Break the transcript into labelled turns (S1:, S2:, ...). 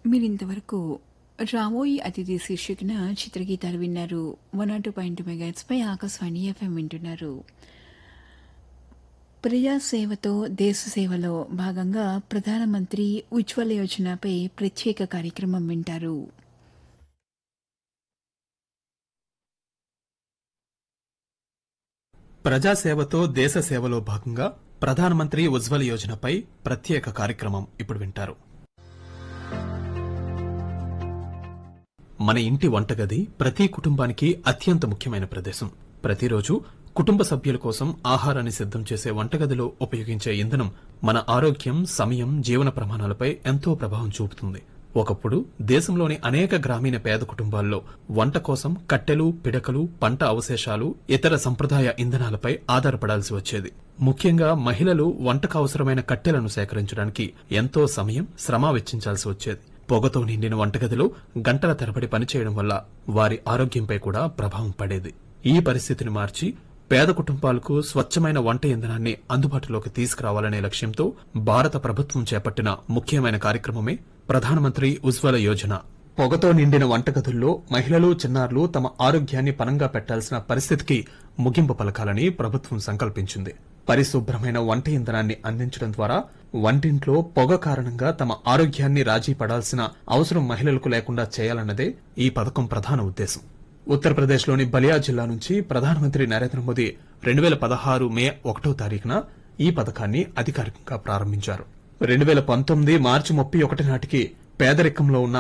S1: మీరింతవరకు రామోయి అతిథి శీర్షికన చిత్రగీతాలు విన్నారు one nought two point megahertz పై ఆకాశవాణి ఎఫ్ఎం వింటున్నారు ప్రజాసేవతో దేశ సేవలో భాగంగా ప్రధానమంత్రి ఉజ్వల యోజనపై ప్రత్యేక కార్యక్రమం వింటారు
S2: ప్రజాసేవతో దేశ సేవలో భాగంగా ప్రధానమంత్రి ఉజ్వల్ యోజనపై ప్రత్యేక కార్యక్రమం ఇప్పుడు వింటారు మన ఇంటి వంటగది ప్రతి కుటుంబానికి అత్యంత ముఖ్యమైన ప్రదేశం ప్రతిరోజు కుటుంబ సభ్యుల కోసం ఆహారాన్ని సిద్ధం చేసే వంటగదిలో ఉపయోగించే ఇంధనం మన ఆరోగ్యం సమయం జీవన ప్రమాణాలపై ఎంతో ప్రభావం చూపుతుంది ఒకప్పుడు దేశంలోని అనేక గ్రామీణ పేద కుటుంబాల్లో వంట కోసం కట్టెలు పిడకలు పంట అవశేషాలు ఇతర సంప్రదాయ ఇంధనాలపై ఆధారపడాల్సి వచ్చేది ముఖ్యంగా మహిళలు వంటకు అవసరమైన కట్టెలను సేకరించడానికి ఎంతో సమయం శ్రమ వెచ్చించాల్సి వచ్చేది పొగతో నిండిన వంటగదిలో గంటల తరబడి పనిచేయడం వల్ల వారి ఆరోగ్యంపై కూడా ప్రభావం పడేది ఈ పరిస్థితిని మార్చి పేద కుటుంబాలకు స్వచ్ఛమైన వంట ఇంధనాన్ని అందుబాటులోకి తీసుకురావాలనే లక్ష్యంతో భారత ప్రభుత్వం చేపట్టిన ముఖ్యమైన కార్యక్రమమే ప్రధానమంత్రి ఉజ్వల యోజన పొగతో నిండిన వంటగదుల్లో మహిళలు చిన్నారులు తమ ఆరోగ్యాన్ని పనంగా పెట్టాల్సిన పరిస్థితికి ముగింపు పలకాలని ప్రభుత్వం సంకల్పించింది పరిశుభ్రమైన వంట ఇంధనాన్ని అందించడం ద్వారా వంటింట్లో పొగ కారణంగా తమ ఆరోగ్యాన్ని రాజీ పడాల్సిన అవసరం మహిళలకు లేకుండా చేయాలన్నదే ఈ పథకం ప్రధాన ఉద్దేశం ఉత్తరప్రదేశ్లోని బలియా జిల్లా నుంచి ప్రధానమంత్రి నరేంద్ర మోదీ రెండు వేల పదహారు మే ఒకటో తారీఖున ఈ పథకాన్ని అధికారికంగా ప్రారంభించారు రెండు వేల పంతొమ్మిది మార్చి ముప్పై ఒకటి నాటికి పేదరికంలో ఉన్న